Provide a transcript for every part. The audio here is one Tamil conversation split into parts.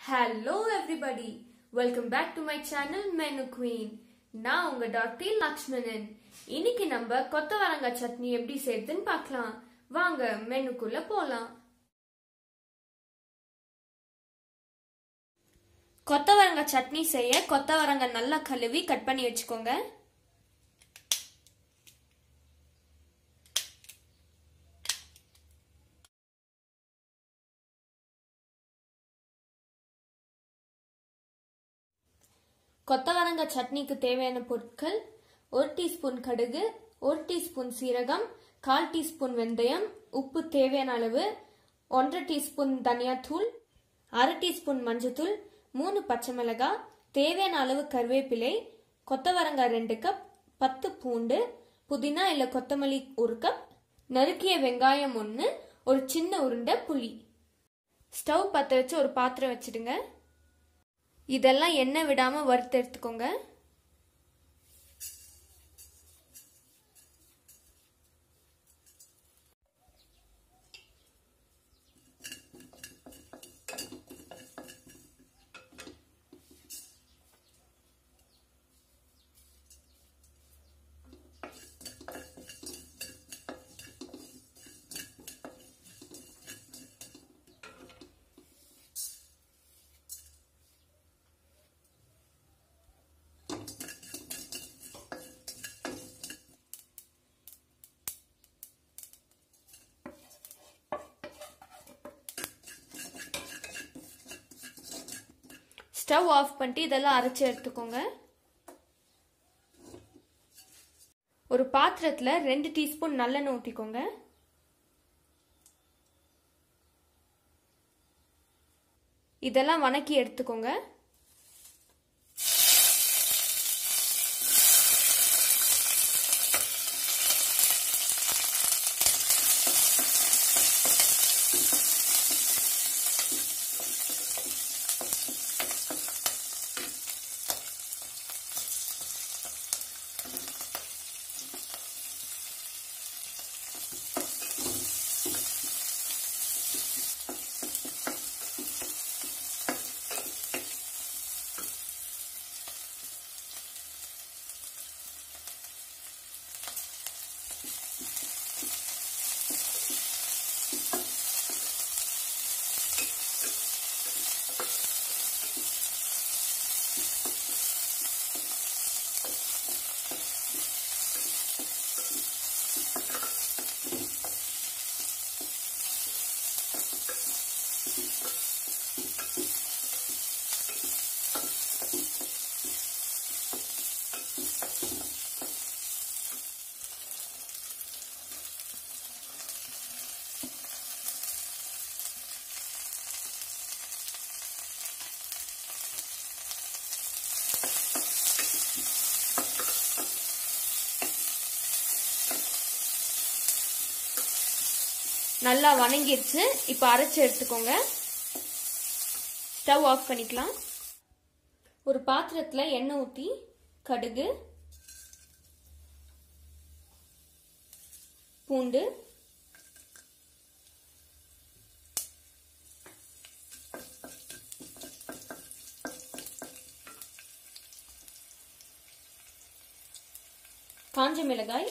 hello everybody welcome back to my channel menu queen நான் உங்க டாக்டர் லக்ஷ்மணன் இன்னைக்கு நம்ம கொத்தவரங்காய் சட்னி எப்படி செய்யறதுன்னு பார்க்கலாம் வாங்க மெனுக்குள்ள போலாம் கொத்தவரங்காய் சட்னி செய்ய கொத்தவரங்காய் நல்லா கழுவி கட் பண்ணி வச்சுக்கோங்க கொத்தவரங்காய் சட்னிக்கு தேவையான பொருட்கள் ஒரு டீஸ்பூன் கடுகு ஒரு டீஸ்பூன் சீரகம் கால் டீஸ்பூன் வெந்தயம் உப்பு தேவையான அளவு ஒன்றரை டீஸ்பூன் தனியாத்தூள் அரை டீஸ்பூன் மஞ்சத்தூள் மூணு பச்சை மிளகாய் தேவையான அளவு கருவேப்பிலை கொத்தவரங்காய் ரெண்டு கப் பத்து பூண்டு புதினா இல்லை கொத்தமல்லி ஒரு கப் நறுக்கிய வெங்காயம் ஒன்று ஒரு சின்ன உருண்டை புளி ஸ்டவ் பற்ற வச்சு ஒரு பாத்திரம் வச்சிடுங்க இதெல்லாம் எண்ணெய் விடாம வறுத்து எடுத்துக்கோங்க ஸ்டவ் ஆஃப் பண்ணிட்டு இதெல்லாம் அரைச்சி எடுத்துக்கோங்க ஒரு பாத்திரத்துல ரெண்டு டீஸ்பூன் நல்லெண்ணெய் ஊற்றிக்கோங்க இதெல்லாம் வணக்கி எடுத்துக்கோங்க நல்லா வணங்கிருச்சு இப்போ அரைச்சி எடுத்துக்கோங்க ஸ்டவ் ஆஃப் பண்ணிக்கலாம் ஒரு பாத்திரத்தில் எண்ணெய் ஊற்றி கடுகு பூண்டு காஞ்ச மிளகாய்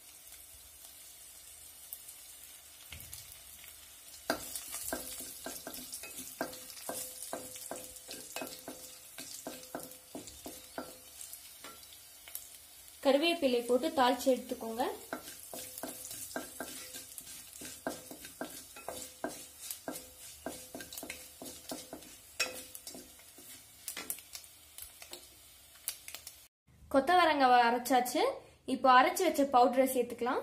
கருவேப்பிலை போட்டு தாளிச்சு எடுத்துக்கோங்க கொத்தவரங்காய் அரைச்சாச்சு இப்போ அரைச்சு வச்ச பவுடரை சேர்த்துக்கலாம்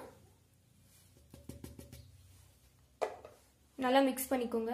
நல்லா மிக்ஸ் பண்ணிக்கோங்க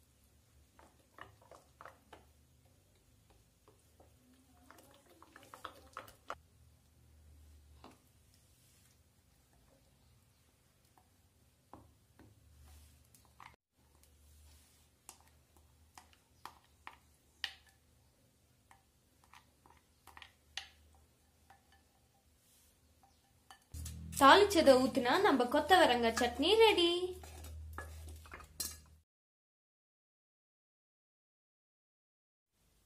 தாளிச்சதை ஊத்துனா நம்ம கொத்தவரங்காய் சட்னி ரெடி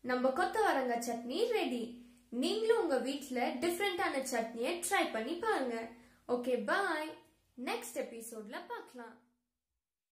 நம்ம கொத்தவரங்காய் சட்னி ரெடி நீங்களும் உங்க வீட்ல டிஃப்ரெண்டான சட்னியை ட்ரை பண்ணி பாருங்க ஓகே பாய் நெக்ஸ்ட் எபிசோட்ல பார்க்கலாம்